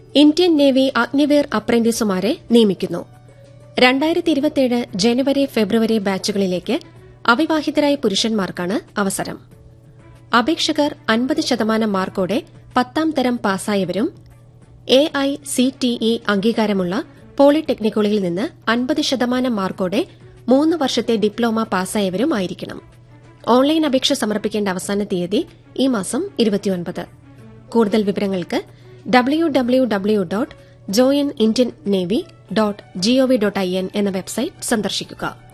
Indian navy Agniveer അപ്രന്റീസുമാരെ നിയമിക്കുന്നു രണ്ടായിരത്തി ഇരുപത്തിയേഴ് ജനുവരി ഫെബ്രുവരി ബാച്ചുകളിലേക്ക് അവിവാഹിതരായ പുരുഷന്മാർക്കാണ് അവസരം അപേക്ഷകർ അൻപത് ശതമാനം മാർക്കോടെ പത്താം തരം പാസ്സായവരും A I C T E അംഗീകാരമുള്ള പോളിടെക്നിക്കുകളിൽ നിന്ന് അൻപത് ശതമാനം മാർക്കോടെ മൂന്ന് വർഷത്തെ ഡിപ്ലോമ പാസ്സായവരുമായിരിക്കണം ഓൺലൈൻ അപേക്ഷ സമർപ്പിക്കേണ്ട അവസാന തീയതി ഈ മാസം ഇരുപത്തിയൊൻപത് കൂടുതൽ വിവരങ്ങൾക്ക് W W W dot join Indian navy dot G O V dot I N എന്ന വെബ്സൈറ്റ് സന്ദർശിക്കുക